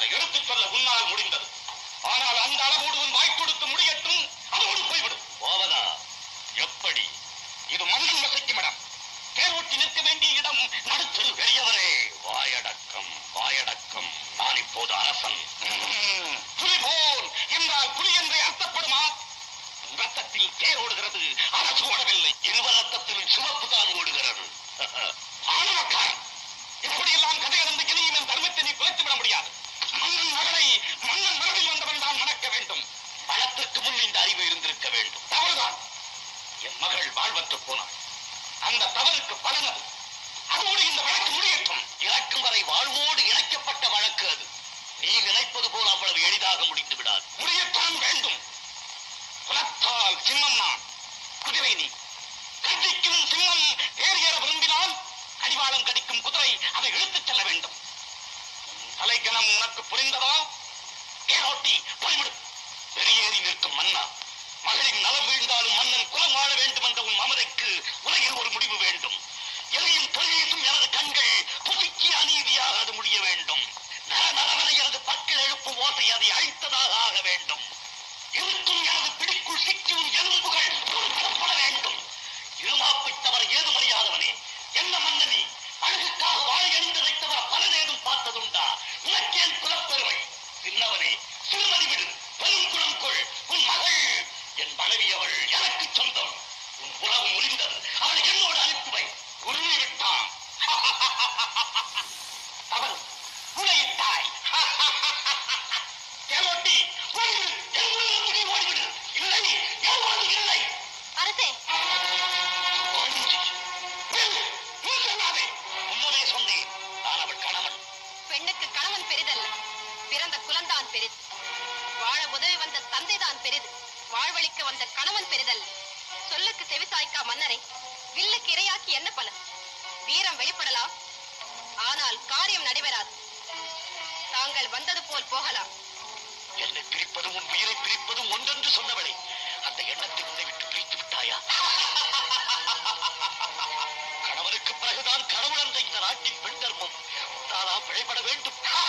எடுத்துச் சொல்ல உன்னால் முடிந்தது ஆனால் அந்த அளவோடு உன் வாய் கொடுத்து முடியட்டும் அதோடு போய்விடும் போவதா எப்படி இது மன்னன் வசைக்கும் இடம் தேரோட்டி நிற்க வேண்டிய இடம் நடுத்தரு பெரியவரே வாயடக்கம் வாயடக்கம் நான் இப்போது அரசன் ம்ம். புலி போல் என்றால் புலி என்றே அர்த்தப்படுமா உன் ரத்தத்தில் தேர் ஓடுகிறது அரசு ஓடவில்லை இருவர் ரத்தத்திலும் சிவப்பு தான் ஓடுகிறது ஆணவக்காரன் இப்படியெல்லாம் கதை கடந்து கிளியும் என் தர்மத்தை நீ குலைத்து விட முடியாது மன்னன் மகளை மன்னன் மனதில் வந்தவன் தான் மணக்க வேண்டும் பணத்திற்கு முன் இந்த அறிவு இருந்திருக்க வேண்டும் தவறுதான் என் மகள் வாழ்வற்று போனாள் அந்த தவறுக்கு பலனது அதோடு இந்த வழக்கு முடியட்டும் இறக்கும் வரை வாழ்வோடு இணைக்கப்பட்ட வழக்கு அது நீ நினைப்பது போல் அவ்வளவு எளிதாக முடிந்து விடாது முடியத்தான் வேண்டும் குலத்தால் சிம்மம் நான் குதிரை நீ கட்டிக்கும் சிம்மம் தேர் ஏற விரும்பினால் அடிவாளம் கடிக்கும் குதிரை அதை இழுத்துச் செல்ல வேண்டும் உன் தலைக்கணம் உனக்கு புரிந்ததா ஏரோட்டி போய்விடு வெளியேறி நிற்கும் மன்னா மகளின் நலம் வீழ்ந்தாலும் மன்னன் குலம் வாழ வேண்டும் என்ற உன் மமதைக்கு உலகில் ஒரு முடிவு வேண்டும் எதையும் தொழிலும் எனது கண்கள் புதுக்கி அநீதியாக அது முடிய வேண்டும் நர நரவனை எனது பற்கள் எழுப்பும் ஓசை அதை அழித்ததாக ஆக வேண்டும் இருக்கும் எனது பிடிக்குள் சிக்கும் எலும்புகள் பொறுக்கப்பட வேண்டும் இருமாப்பை தவிர ஏதும் அறியாதவனே என்ன மன்னனே அழகுக்காக வாழ எறிந்ததை தவிர பலனேதும் பார்த்ததுண்டா உனக்கேன் குலப்பெருமை சின்னவனே சிறுமதி விடு பெருங்குளம் கொள் உன் மகள் என் மனைவி அவள் எனக்கு சொந்தம் உன் உறவு முறிந்தது அவளை என்னோடு அனுப்பி வை உருவி விட்டான் தவறு உழைத்தாய் தேரோட்டி ஓடிவிடு எங்கிருந்து நீ ஓடிவிடு இல்லை ஏதாவது இல்லை அரசே நீ சொல்லாதே உண்மையே சொன்னேன் நான் அவள் கணவன் பெண்ணுக்கு கணவன் பெரிதல்ல பிறந்த குலந்தான் பெரிது வாழ உதவி வந்த தந்தைதான் பெரிது வாழ்வழிக்க வந்த கணவன் பெரிதல்ல சொல்லுக்கு செவிசாய்க்கா மன்னரை வில்லுக்கு இரையாக்கி என்ன பலன் வீரம் வெளிப்படலாம் ஆனால் காரியம் நடைபெறாது தாங்கள் வந்தது போல் போகலாம் என்னை பிரிப்பதும் உன் உயிரை பிரிப்பதும் ஒன்றென்று சொன்ன